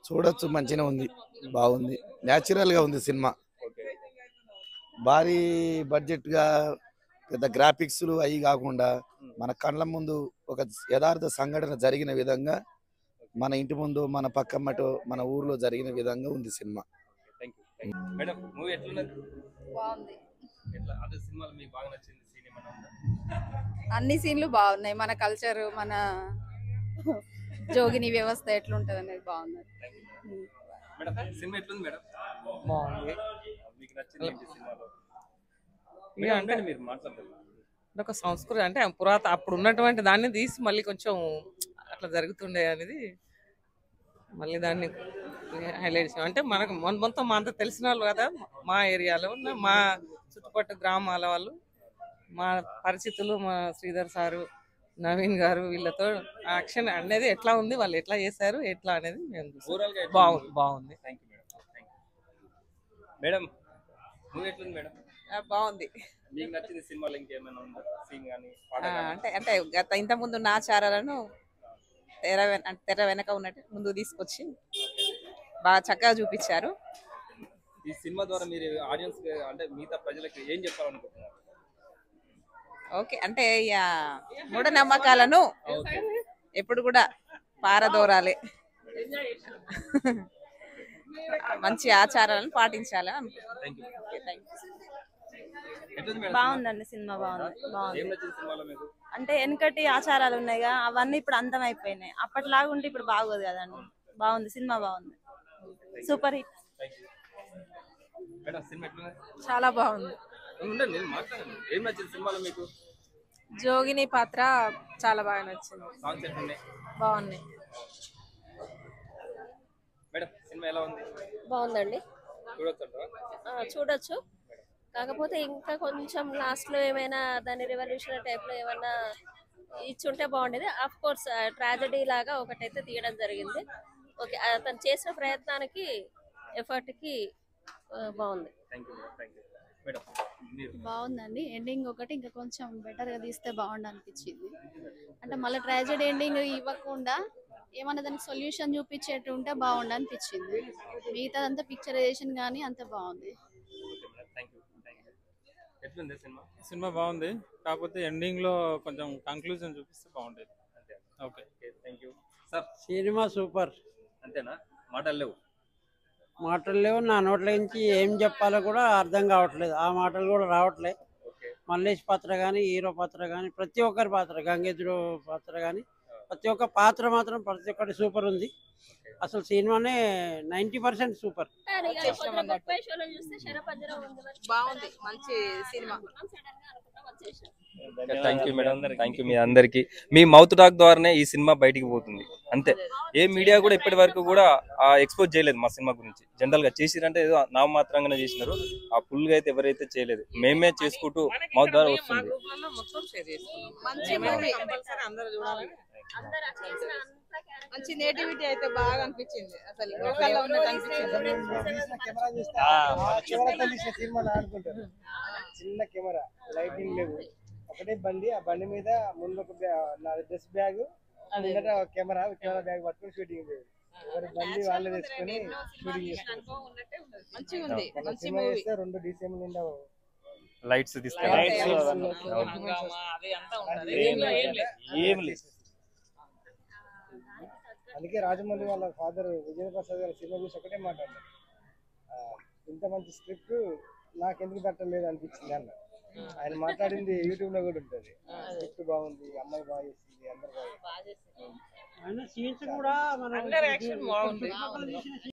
చూడొచ్చు మంచిగా ఉంది బాగుంది న్యాచురల్ గా ఉంది సినిమా ఓకే భారీ బడ్జెట్ గా పెద్ద గ్రాఫిక్స్ అవి కాకుండా మన కళ్ళ ముందు ఒక యథార్థ సంఘటన జరిగిన విధంగా మన ఇంటి ముందు మన పక్కమ్మటో మన ఊర్లో జరిగిన విధంగా ఉంది cinema thank you madam movie ఎట్లున్నది బాగుంది ఎట్లా అదే సినిమాలో మీకు బాగా నచ్చింది సీన్ ఏమైనా ఉందా అన్ని సీన్లు బాగున్నాయి మన కల్చర్ మన జోగిని వ్యవస్థ ఎట్లుంటది అనేది బాగుంది ఉమ్. మేడం సినిమా ఎట్లుంది మేడం బాగుంది మీకు నచ్చింది ఏంటి సినిమాలో ఇక మీరు అంటే అంటే మీరు మాట్లాడతారు అంటే ఒక సంస్కృతి అంటే పురాత అప్పుడు ఉన్నటువంటి దాన్ని తీసి మళ్ళీ కొంచెం అట్లా జరుగుతుండే అనేది మళ్ళీ దాన్ని హైలైట్ చేసాం అంటే మనకు మొ- మొత్తం మా అంత తెలిసిన వాళ్ళు కదా మా ఏరియాలో ఉన్న మా చుట్టుపక్కల గ్రామాల వాళ్ళు మా పరిచితులు మా శ్రీధర్ సారు నవీన్ గారు వీళ్ళతో యాక్షన్ అనేది ఎట్లా ఉంది వాళ్ళు ఎట్లా చేశారు ఎట్లా అనేది మేము చూసాం. ఓవరాల్ గా బాగుంది బాగుంది thank you madam thank you madam movie ఎట్లుంది మేడం బాగుంది మీకు నచ్చింది సినిమాలో ఇంకేమైనా ఉందా సీన్ కానీ పాట ఆ, కానీ అంటే అంటే గత ఇంత ముందు ఉన్న ఆచారాలను తెర వెన అంటే తెర వెనక ఉన్నట్టు ముందు తీసుకొచ్చి బాగా చక్కగా చూపించారు ఈ సినిమా ద్వారా మీరు ఆడియన్స్ అంటే మిగతా ప్రజలకు ఏం చెప్పాలనుకుంటున్నారు ఓకే అంటే ఇక మూఢనమ్మకాలను ఓకే ఎప్పుడు కూడా పారదోరాలి మంచి ఆచారాలను పాటించాలి థ్యాంక్ యూ అనుకుంటున్నాను ఎట్లుంది మేడం బాగుందండి సినిమా బాగుంది సినిమా? బాగుంది ఏం నచ్చింది సినిమాలో మీకు అంటే వెనకటి ఆచారాలు ఉన్నాయిగా అవన్నీ ఇప్పుడు అంతం అయిపోయినాయి అప్పటిలాగా ఉంటే ఇప్పుడు బాగోదు కదండి బాగుంది సినిమా బాగుంది super hit thank you madam cinema ఎట్లుంది చాలా బాగుంది ఉండండి నేను మాట్లాడండి ఏం నచ్చింది సినిమాలో మీకు జోగిని పాత్ర చాలా బాగా నచ్చింది సాంగ్స్ ఎట్లున్నాయి బాగున్నాయి మేడం సినిమా ఎలా ఉంది బాగుందండి చూడొచ్చు ఆ, చూడొచ్చు కాకపోతే ఇంకా కొంచెం లాస్ట్ లో ఏమైనా దాని రెవల్యూషన్ టైప్ లో ఏమైనా ఇచ్చుంటే బాగుండేది అఫ్ కోర్స్ ట్రాజడీ లాగా ఒకటైతే తీయడం జరిగింది ఓకే అతను చేసిన ప్రయత్నానికి ఎఫర్ట్ కి ఆ, బాగుంది thank you madam thank you madam మీరు బాగుందండి ఎండింగ్ ఒకటి ఇంకా కొంచెం బెటర్ గా తీస్తే బాగుండు అనిపించింది అంటే మళ్ళీ ట్రాజెడీ ఎండింగ్ ఇవ్వకుండా ఏమన్నా దానికి సొల్యూషన్ చూపించేట్టు ఉంటే బాగుండు అనిపించింది మిగతాదంతా పిక్చరైజేషన్ కానీ అంత బాగుంది okay madam thank you thank you ఎట్లుంది సినిమా సినిమా బాగుంది కాకపోతే ఎండింగ్ లో కొంచెం కంక్లూజన్ చూపిస్తే బాగుండేది అంతే okay okay thank you sir cinema super అంతేనా మాటలు లేవు మాటలు లేవు నా నోట్ల నుంచి ఏం చెప్పాలో కూడా అర్థం కావట్లేదు ఆ మాటలు కూడా రావట్లేదు ఓకే మల్లేష్ పాత్ర కానీ హీరో పాత్ర కానీ ప్రతి ఒక్కరి పాత్ర గంగేంద్రుడు పాత్ర కానీ ప్రతి ఒక్క పాత్ర మాత్రం ప్రతి ఒక్కటి సూపర్ ఉంది అసలు సినిమానే నైంటీ పర్సెంట్ సూపర్ బాగుంది మంచి cinema thank you madam thank you మీ అందరికి మీ మౌత్ టాక్ ద్వారానే ఈ సినిమా బయటికి పోతుంది అంతే ఏ మీడియా కూడా ఇప్పటి వరకు కూడా ఎక్స్పోజ్ చేయలేదు మా సినిమా గురించి జనరల్ గా చేసిరంటే ఏదో నామమాత్రంగానే చేసినారు ఆ ఫుల్ గా అయితే ఎవరైతే చేయలేదు మేమే చేసుకుంటూ మౌత్ ద్వారా వస్తుంది మొత్తం షేర్ చేసుకున్నాం మంచి మూవీ కంపల్సరీ అందరూ చూడాలి మంచి నేటివిటీ అయితే బాగా అనిపించింది అసలు లోకల్లో ఉన్నట్టు అనిపించింది చిన్న కెమెరా లైటింగ్ లేవు ఒకటే బండి ఆ బండి మీద ముందు ఒక dress bag camera camera bag పట్టుకుని షూటింగ్ లేదు ఎవరి బండి వాళ్ళే తెచ్చుకొని షూటింగ్ చేస్తారు మంచిగా ఉంది మన మంచి సినిమా మూవీ చేస్తే రెండు డీసీఎం నిండా లైట్స్ Lights, తీసుకెళ్ళి హంగామా, అది అంతా ఉంటది. ఏం దీంట్లో ఏం లేదు. ఏం లేదు అందుకే రాజమౌళి వాళ్ళ ఫాదర్ విజయప్రసాద్ గారి సినిమా చూసి ఒకటే మాట్లాడారు ఆ, ఇంత మంచి స్క్రిప్ట్ నాకెందుకు పెట్టలేదు అనిపించింది అన్న ఆయన మాట్లాడింది యూట్యూబ్ లో కూడా ఉంటుంది స్క్రిప్ట్ బాగుంది అమ్మాయి బాగా చేసింది అందరు బాగా బాగా చేసింది. సీన్స్ కూడా అందరి యాక్షన్ బాగుంది